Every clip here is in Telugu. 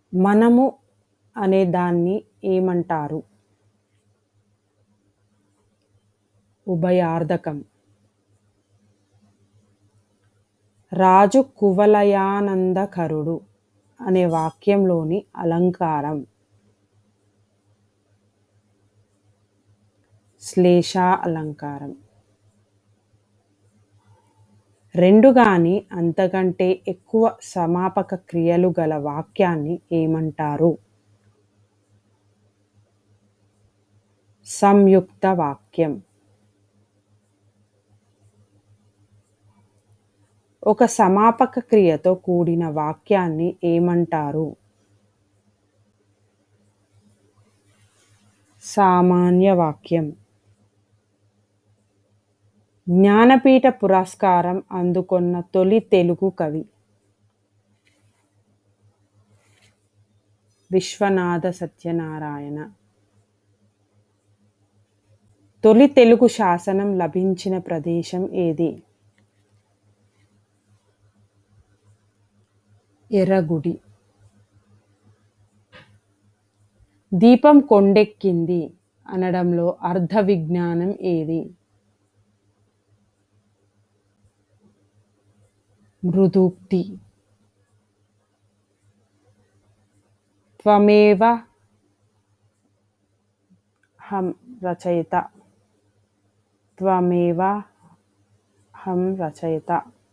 మనము అనే దాన్ని ఏమంటారు ఉభయార్థకం రాజు కువలయానందకరుడు అనే వాక్యంలోని అలంకారం శ్లేష అలంకారం రెండు గాని అంతకంటే ఎక్కువ సమాపక క్రియలు గల వాక్యాన్ని ఏమంటారు సంయుక్త వాక్యం ఒక సమాపక క్రియతో కూడిన వాక్యాన్ని ఏమంటారు సామాన్య వాక్యం జ్ఞానపీఠ పురస్కారం అందుకొన్న తొలి తెలుగు కవి విశ్వనాథ సత్యనారాయణ తొలి తెలుగు శాసనం లభించిన ప్రదేశం ఏది ఎర్రగుడి దీపం కొండెక్కింది అనడంలో అర్ధ విజ్ఞానం ఏది మృదూక్తి త్వమేవ హం రచయిత త్వమేవ హం రచయిత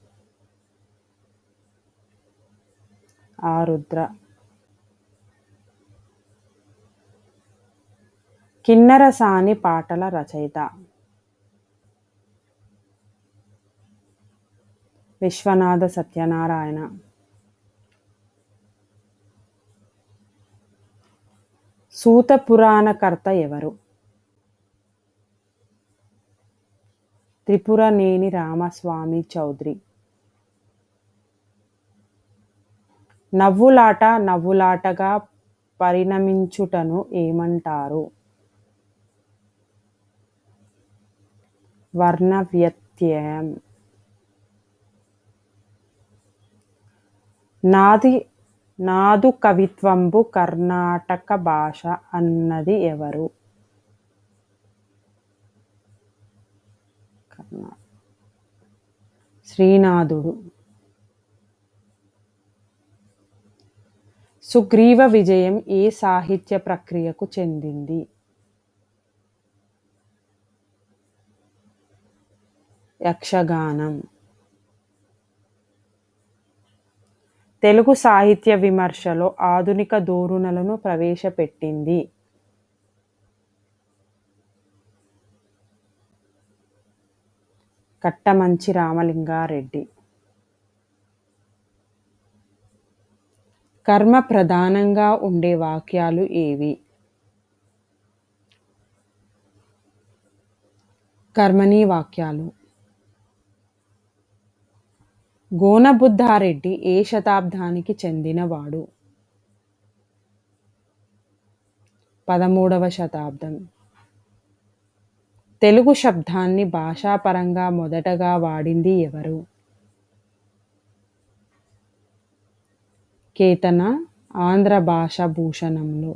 ఆరుద్ర కిన్నరసాని పాటల రచయిత విశ్వనాథ సత్యనారాయణ సూత పురాణకర్త ఎవరు త్రిపురనేని రామస్వామి చౌదరి నవ్వులాట నవ్వులాటగా పరిణమించుటను ఏమంటారు వర్ణ వ్యత్యయం నాది నాదు కవిత్వంబు కర్ణాటక భాష అన్నది ఎవరు కర్ణా శ్రీనాథుడు సుగ్రీవ విజయం ఏ సాహిత్య ప్రక్రియకు చెందింది యక్షగానం తెలుగు సాహిత్య విమర్శలో ఆధునిక ధోరణులను ప్రవేశపెట్టింది కట్టమంచి రామలింగారెడ్డి కర్మ ప్రధానంగా ఉండే వాక్యాలు ఏవి కర్మణీ వాక్యాలు గోనబుద్ధారెడ్డి ఏ శతాబ్దానికి చెందినవాడు పదమూడవ శతాబ్దం తెలుగు శబ్దాన్ని భాషాపరంగా మొదటగా వాడింది ఎవరు కేతన ఆంధ్ర భాష భూషణంలో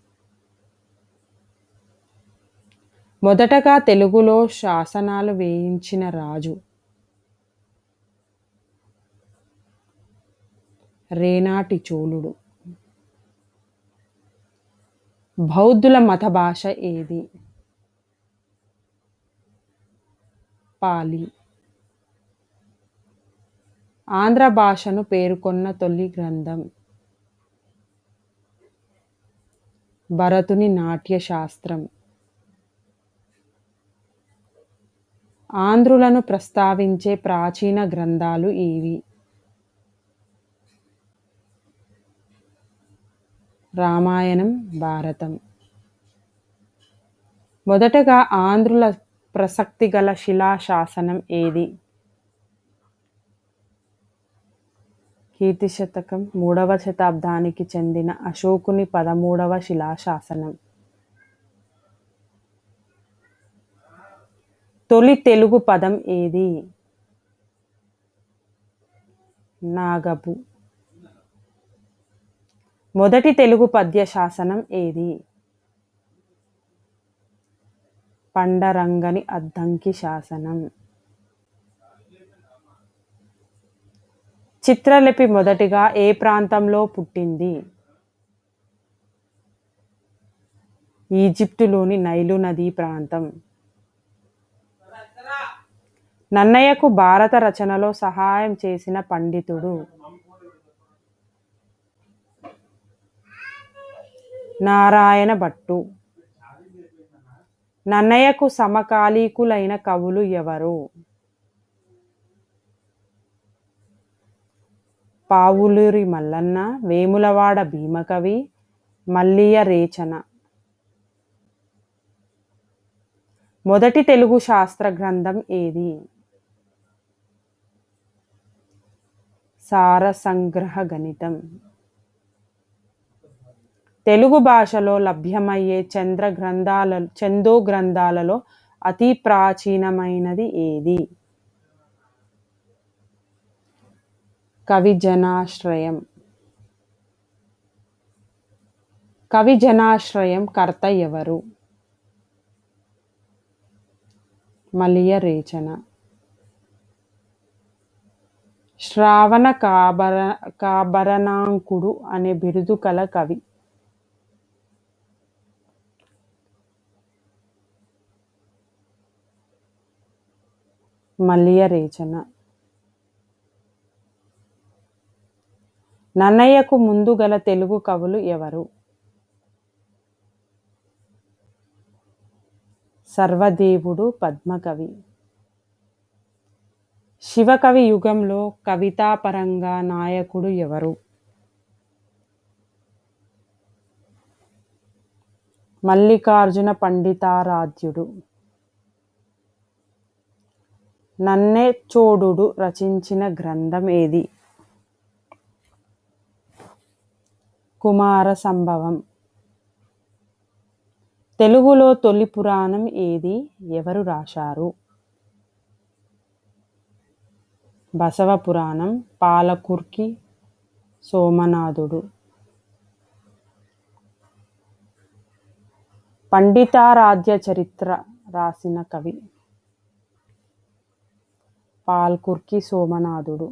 మొదటగా తెలుగులో శాసనాలు వేయించిన రాజు రేనాటి చోళుడు బౌద్ధుల మత భాష ఏది పాలి ఆంధ్ర భాషను పేర్కొన్న తొలి గ్రంథం భరతుని నాట్య శాస్త్రం ఆంధ్రులను ప్రస్తావించే ప్రాచీన గ్రంథాలు ఏవి రామాయణం భారతం మొదటగా ఆంధ్రుల ప్రసక్తి గల శిలాశాసనం ఏది కీర్తి శతకం మూడవ శతాబ్దానికి చెందిన అశోకుని పదమూడవ శిలాశాసనం తొలి తెలుగు పదం ఏది నాగబు మొదటి తెలుగు పద్య శాసనం ఏది పండరంగని అద్దంకి శాసనం చిత్రలిపి మొదటిగా ఏ ప్రాంతంలో పుట్టింది ఈజిప్టులోని నైలు నదీ ప్రాంతం నన్నయ్యకు భారత రచనలో సహాయం చేసిన పండితుడు నారాయణ భట్టు నన్నయ్యకు సమకాలీకులైన కవులు ఎవరు పావులూరి మల్లన్న వేములవాడ భీమకవి మల్లియ రేచన మొదటి తెలుగు శాస్త్ర గ్రంథం ఏది సారసంగ్రహ గణితం తెలుగు భాషలో లభ్యమయ్యే చంద్ర గ్రంథాల చందో గ్రంథాలలో అతి ప్రాచీనమైనది ఏది కవి జనాశ్రయం కవి జనాశ్రయం కర్త ఎవరు మలియ రేచన శ్రావణ కాబర కాబరణాంకుడు అనే బిరుదు కల కవి మలియ రేచన నన్నయ్యకు ముందు గల తెలుగు కవులు ఎవరు సర్వదేవుడు పద్మకవి శివకవి యుగంలో కవితాపరంగా నాయకుడు ఎవరు మల్లికార్జున పండితారాధ్యుడు నన్నెచోడుడు రచించిన గ్రంథం ఏది కుమార సంభవం తెలుగులో తొలి పురాణం ఏది ఎవరు రాశారు బసవ పురాణం పాలకుర్కి సోమనాథుడు పండితారాధ్య చరిత్ర రాసిన కవి పాల్కుర్కి సోమనాథుడు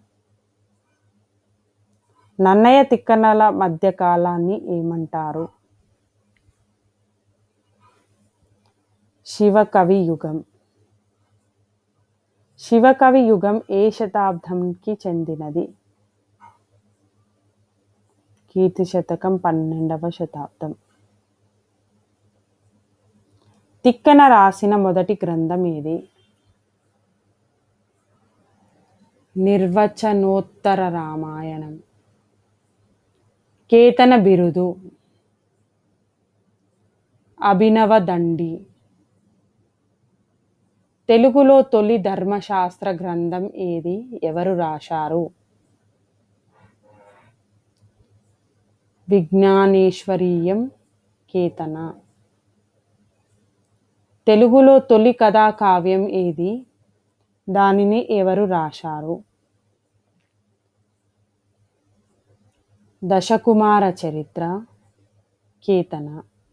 నన్నయ్య తిక్కనల మధ్యకాలాన్ని ఏమంటారు శివకవి యుగం శివకవి యుగం ఏ శతాబ్దంకి చెందినది కీర్తి శతకం పన్నెండవ శతాబ్దం తిక్కన రాసిన మొదటి గ్రంథం ఏది నిర్వచనోత్తర రామాయణం కేతన బిరుదు అభినవ దండి తెలుగులో తొలి ధర్మశాస్త్ర గ్రంథం ఏది ఎవరు రాశారు విజ్ఞానేశ్వరీయం కేతన తెలుగులో తొలి కథా కావ్యం ఏది దానిని ఎవరు రాశారు దశకుమార చరిత్ర కేతన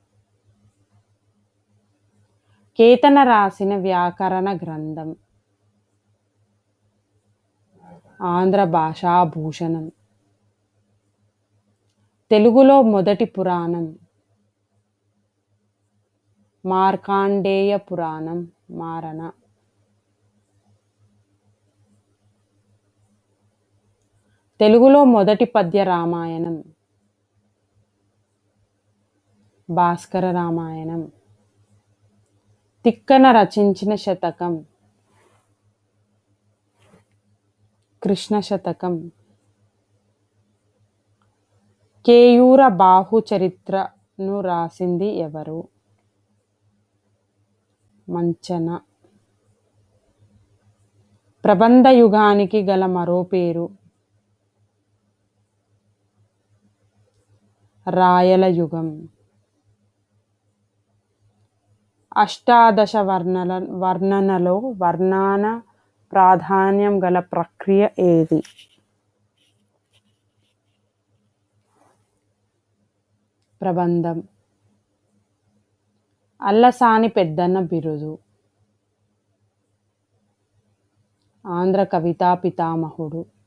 కేతన రాసిన వ్యాకరణ గ్రంథం ఆంధ్ర భాషాభూషణం తెలుగులో మొదటి పురాణం మార్కాండేయ పురాణం మారణ తెలుగులో మొదటి పద్య రామాయణం భాస్కర రామాయణం తిక్కన రచించిన శతకం కృష్ణ శతకం కేయూర బాహు చరిత్రను రాసింది ఎవరు మంచన ప్రబంధ యుగానికి గల మరో పేరు రాయల యుగం అష్టాదశ వర్ణల వర్ణనలో వర్ణాన ప్రాధాన్యం గల ప్రక్రియ ఏది ప్రబంధం అల్లసాని పెద్దన్న బిరుదు ఆంధ్ర కవితా పితామహుడు